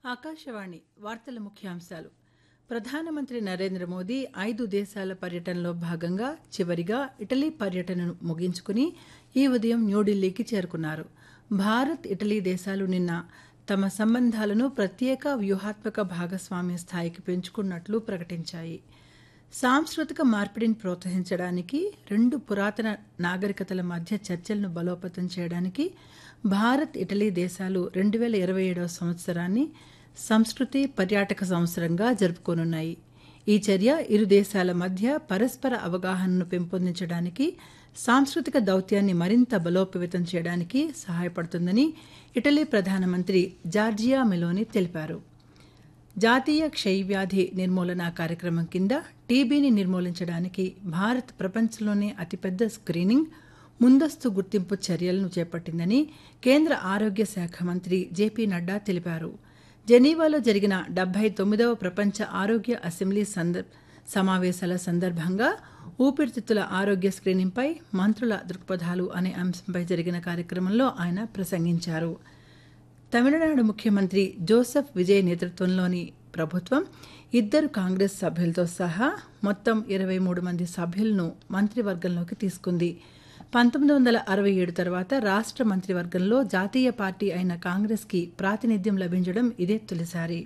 ఆకాశవాణి వార్తల ముఖ్యాంశాలు ప్రధానమంత్రి నరేంద్ర మోదీ ఐదు దేశాల పర్యటనలో భాగంగా చివరిగా ఇటలీ పర్యటనను ముగించుకుని ఈ ఉదయం న్యూఢిల్లీకి చేరుకున్నారు భారత్ ఇటలీ దేశాలు నిన్న తమ సంబంధాలను ప్రత్యేక వ్యూహాత్మక భాగస్వామ్య స్థాయికి పెంచుకున్నట్లు ప్రకటించాయి సాంస్కృతిక మార్పిడిని ప్రోత్సహించడానికి రెండు పురాతన నాగరికతల మధ్య చర్చలను బలోపేతం చేయడానికి భారత్ ఇటలీ దేశాలు రెండు వేల ఇరవై ఏడవ సంవత్సరాన్ని సంస్కృతి పర్యాటక సంవత్సరంగా జరుపుకోనున్నాయి ఈ చర్య ఇరు దేశాల మధ్య పరస్పర అవగాహనను పెంపొందించడానికి సాంస్కృతిక దౌత్యాన్ని మరింత బలోపేతం చేయడానికి సహాయపడుతుందని ఇటలీ ప్రధానమంత్రి జార్జియా మెలోని తెలిపారు జాతీయ క్షయవ్యాధి నిర్మూలన కార్యక్రమం కింద టీబీని నిర్మూలించడానికి భారత్ ప్రపంచంలోనే అతిపెద్ద స్క్రీనింగ్ ముందస్తు గుర్తింపు చర్యలను చేపట్టిందని కేంద్ర ఆరోగ్య శాఖ మంత్రి జేపీ నడ్డా తెలిపారు జెనీవాలో జరిగిన డెబ్బై తొమ్మిదవ ప్రపంచ ఆరోగ్య అసెంబ్లీ సందర్ సమావేశాల సందర్భంగా ఊపిరితిత్తుల ఆరోగ్య స్క్రీనింగ్పై మంత్రుల దృక్పథాలు అనే అంశంపై జరిగిన కార్యక్రమంలో ఆయన ప్రసంగించారు తమిళనాడు ముఖ్యమంత్రి జోసెఫ్ విజయ్ నేతృత్వంలోని ప్రభుత్వం ఇద్దరు కాంగ్రెస్ సభ్యులతో సహా మొత్తం ఇరవై మూడు మంది సభ్యులను మంత్రివర్గంలోకి తీసుకుంది పంతొమ్మిది వందల అరవై ఏడు తర్వాత రాష్ట్ర మంత్రివర్గంలో జాతీయ పార్టీ అయిన కాంగ్రెస్కి ప్రాతినిధ్యం లభించడం ఇదే తొలిసారి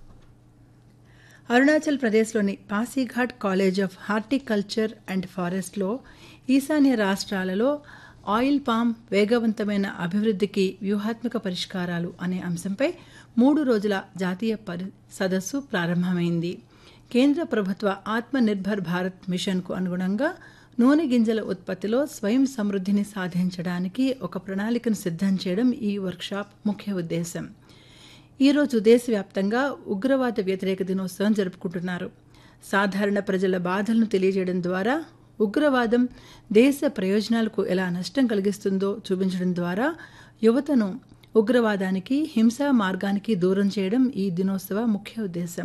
అరుణాచల్ ప్రదేశ్లోని Pasighat college of horticulture and ఫారెస్ట్లో ఈశాన్య రాష్ట్రాలలో ఆయిల్ పామ్ వేగవంతమైన అభివృద్ధికి వ్యూహాత్మక పరిష్కారాలు అనే అంశంపై మూడు రోజుల జాతీయ పరి సదస్సు ప్రారంభమైంది కేంద్ర ప్రభుత్వ ఆత్మ నిర్భర్ భారత్ మిషన్కు అనుగుణంగా నూనె గింజల ఉత్పత్తిలో స్వయం సమృద్ధిని సాధించడానికి ఒక ప్రణాళికను సిద్ధం చేయడం ఈ వర్క్షాప్ ముఖ్య ఉద్దేశం ఈరోజు దేశవ్యాప్తంగా ఉగ్రవాద వ్యతిరేక దినోత్సవం జరుపుకుంటున్నారు సాధారణ ప్రజల బాధలను తెలియజేయడం ద్వారా ఉగ్రవాదం దేశ ప్రయోజనాలకు ఎలా నష్టం కలిగిస్తుందో చూపించడం ద్వారా యువతను ఉగ్రవాదానికి హింసా మార్గానికి దూరం చేయడం ఈ దినోత్సవ ముఖ్య ఉద్దేశం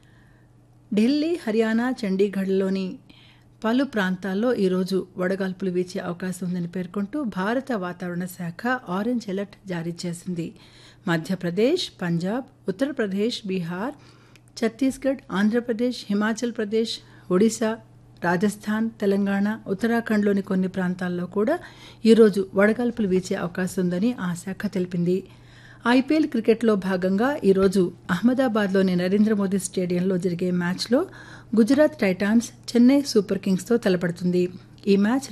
ఢిల్లీ హర్యానా చండీగఢ్లోని పలు ప్రాంతాల్లో ఈరోజు వడగాల్పులు వీచే అవకాశం ఉందని పేర్కొంటూ భారత వాతావరణ శాఖ ఆరెంజ్ అలర్ట్ జారీ చేసింది మధ్యప్రదేశ్ పంజాబ్ ఉత్తరప్రదేశ్ బీహార్ ఛత్తీస్గఢ్ ఆంధ్రప్రదేశ్ హిమాచల్ ప్రదేశ్ ఒడిశా రాజస్థాన్ తెలంగాణ ఉత్తరాఖండ్లోని కొన్ని ప్రాంతాల్లో కూడా ఈరోజు వడగాల్పులు వీచే అవకాశం ఉందని ఆ శాఖ తెలిపింది ఐపీఎల్ క్రికెట్లో భాగంగా ఈరోజు అహ్మదాబాద్లోని నరేంద్ర మోదీ స్టేడియంలో జరిగే మ్యాచ్లో గుజరాత్ టైటాన్స్ చెన్నై సూపర్ కింగ్స్తో తలపడుతుంది ఈ మ్యాచ్